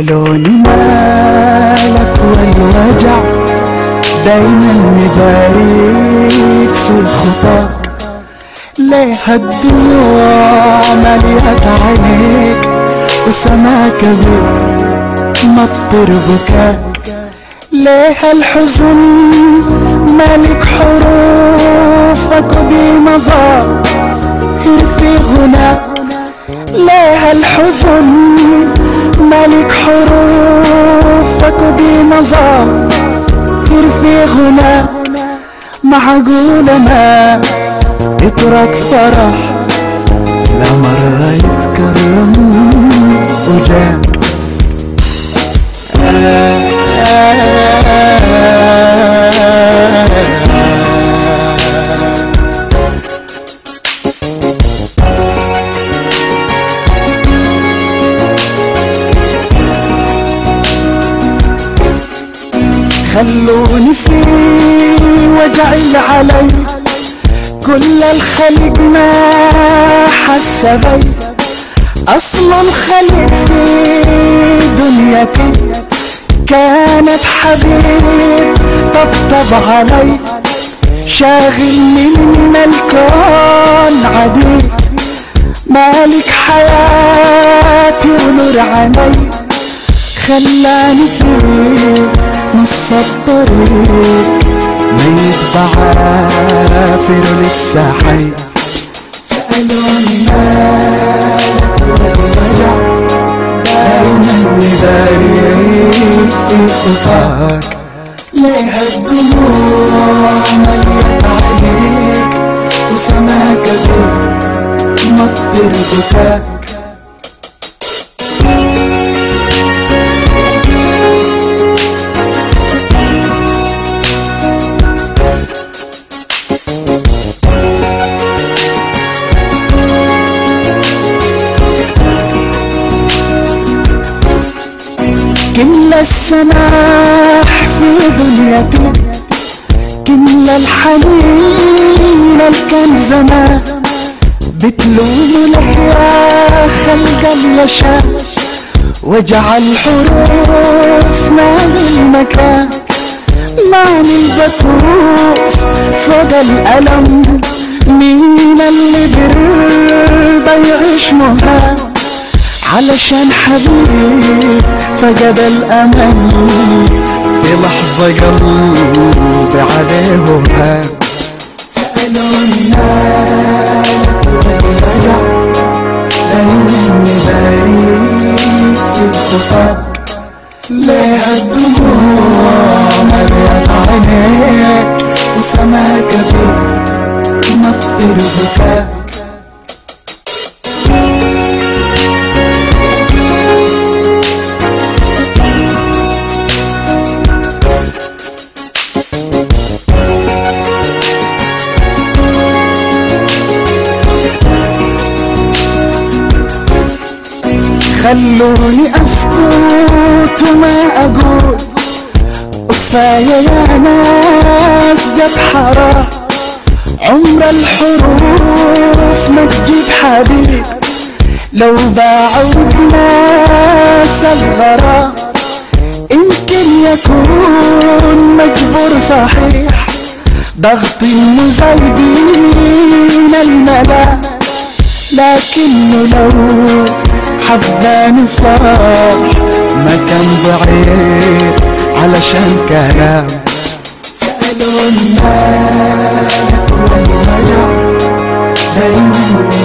سألوني مالك والوجع دايما نباريك في خطاك ليه الدموع مليت عينيك وسماك بيك مطر بكاك ليه الحزن مالك حروفك ودي مظاهر في غناك ليه الحزن مالك حروفك ودي مظاهر في غنى معقولة ما اترك فرح لا مرة يتكرم وجاك خلوني في وجعي علي كل الخلق ما حس بي اصل الخلق في دنيتي كانت حبيب طبطب علي شاغلني من الكون عديد مالك حياتي ونور عيني خلاني في نص الطريق ميت بعافر لسه حي سألوني مالك والوجع دايما نداريك في خطاك ليه الدموع مليت عليك وسماك مطر بكاك كل السماح في دنيتي كل الحنين الكن زمان بتلوم له يا خلق اليشاء وجعل حروف ما المكان ماني البكوس فوق الألم مين اللي بيرضى يعيش مهان علشان حبيب فقد الأمل في لحظة قلبي عليه وهان سألوني مالك والرجع دايما نباريك في خطاك ليه الدموع مليت عينيك وسماك بيك مطر بكاك خلوني اسكت وما اقول وكفايه يا ناس جت حرام عمر الحروف ما تجيب حبيب لو باعوا ناس الغرام يمكن يكون مجبور صحيح ضغط المزايدين الملا لكنه لو حباني صاح ما كان بعيد علشان كلام سألوني مالك والوجع دايما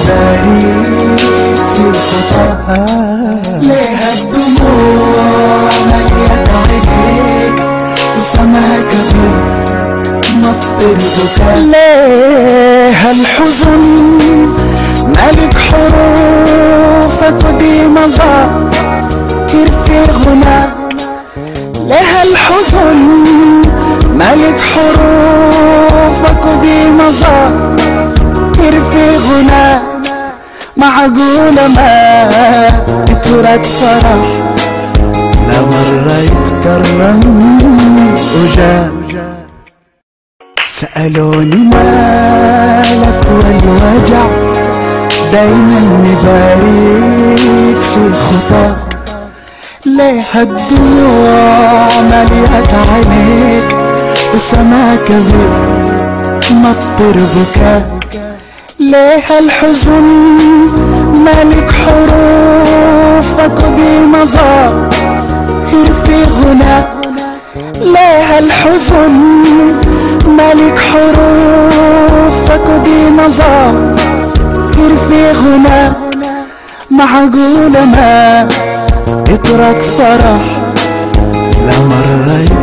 باريك في الخطا ليه الدموع مليت عينيك وسماك مطر بكاء ليه الحزن ملك حروفك ودي مظاهر في غناك لها الحزن ملك حروفك ودي مظاهر في غناك معقولة ما اترك فرح لا مرة يتكرم وجاك سألوني مالك والوجع دايما نباريك في خطاك ليه هالدموع مليت عينيك وسماك بيك مطر بكاك ليه هالحزن مالك حروفك ودي مظاهر في غناك ليه هالحزن مالك حروفك ودي مظاهر في غناك معقول ما اترك فرح لمرة